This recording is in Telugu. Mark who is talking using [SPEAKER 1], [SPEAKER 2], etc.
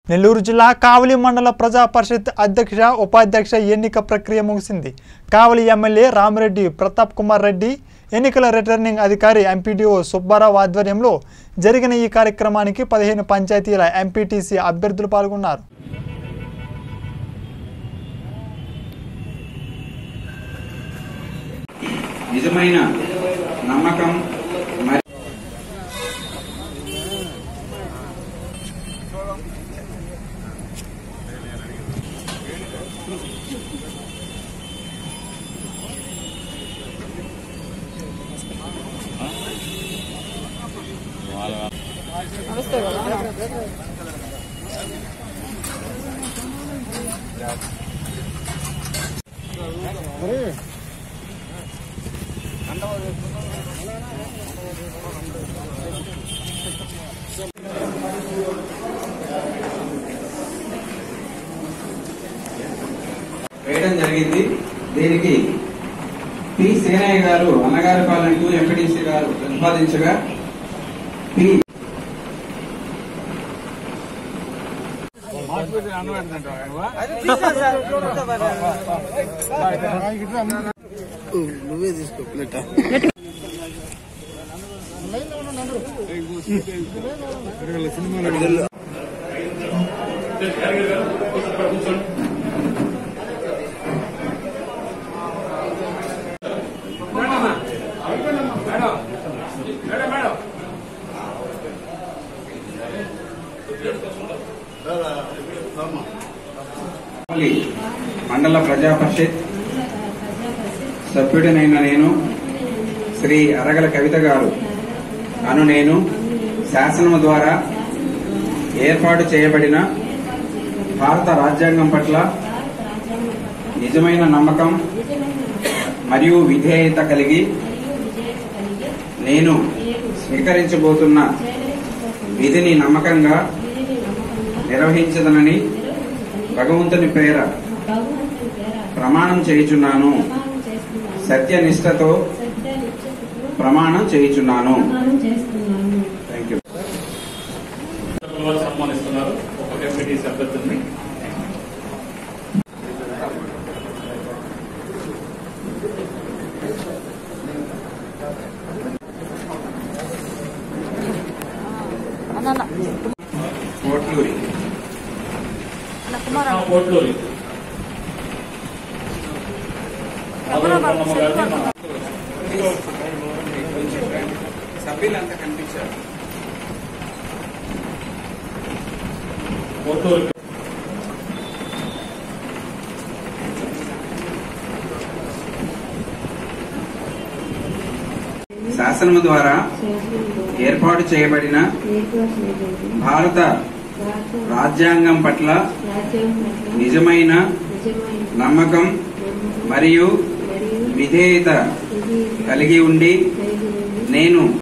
[SPEAKER 1] నెల్లూరు జిల్లా కావలి మండల ప్రజా పరిషత్ అధ్యక్ష ఉపాధ్యక్ష ఎన్నిక ప్రక్రియ ముగిసింది కావలి ఎమ్మెల్యే రామిరెడ్డి ప్రతాప్ కుమార్ రెడ్డి ఎన్నికల రిటర్నింగ్ అధికారి ఎంపీడీఓ సుబ్బారావు ఆధ్వర్యంలో జరిగిన ఈ కార్యక్రమానికి పదిహేను పంచాయతీల ఎంపీటీసీ అభ్యర్థులు పాల్గొన్నారు
[SPEAKER 2] నిజమైన నమ్మకం మరి వేయడం జరిగింది దీనికి పి సేనయ్య గారు అన్నగారి పాలనకు ఎంపీటీసీ గారు ప్రతిపాదించగా పి
[SPEAKER 3] నువ్వే తీసుకో ప్లేట
[SPEAKER 2] కావలి మండల ప్రజా పరిషత్ సభ్యుడినైన నేను శ్రీ అరగల కవిత గారు అను నేను శాసనము ద్వారా ఏర్పాటు చేయబడిన భారత రాజ్యాంగం పట్ల నిజమైన నమ్మకం మరియు విధేయత కలిగి నేను స్వీకరించబోతున్న విధిని నమ్మకంగా నిర్వహించదనని భగవంతుని పేర ప్రమాణం చేయుచున్నాను సత్యనిష్టతో ప్రమాణం చేయుచున్నాను థ్యాంక్ యూ
[SPEAKER 4] వారు సన్మానిస్తున్నారు ఒక ఎంపీటీసీ అభ్యర్థుల్ని
[SPEAKER 2] కోట్లూరి
[SPEAKER 4] కోట్లూరి అమరమ్మ గారిని మన
[SPEAKER 2] సభ్యులంతా కనిపించారు
[SPEAKER 4] కోట్లూరి
[SPEAKER 2] శాసనము ద్వారా ఏర్పాటు చేయబడిన భారత రాజ్యాంగం పట్ల నిజమైన నమ్మకం మరియు విధేయత కలిగి ఉండి నేను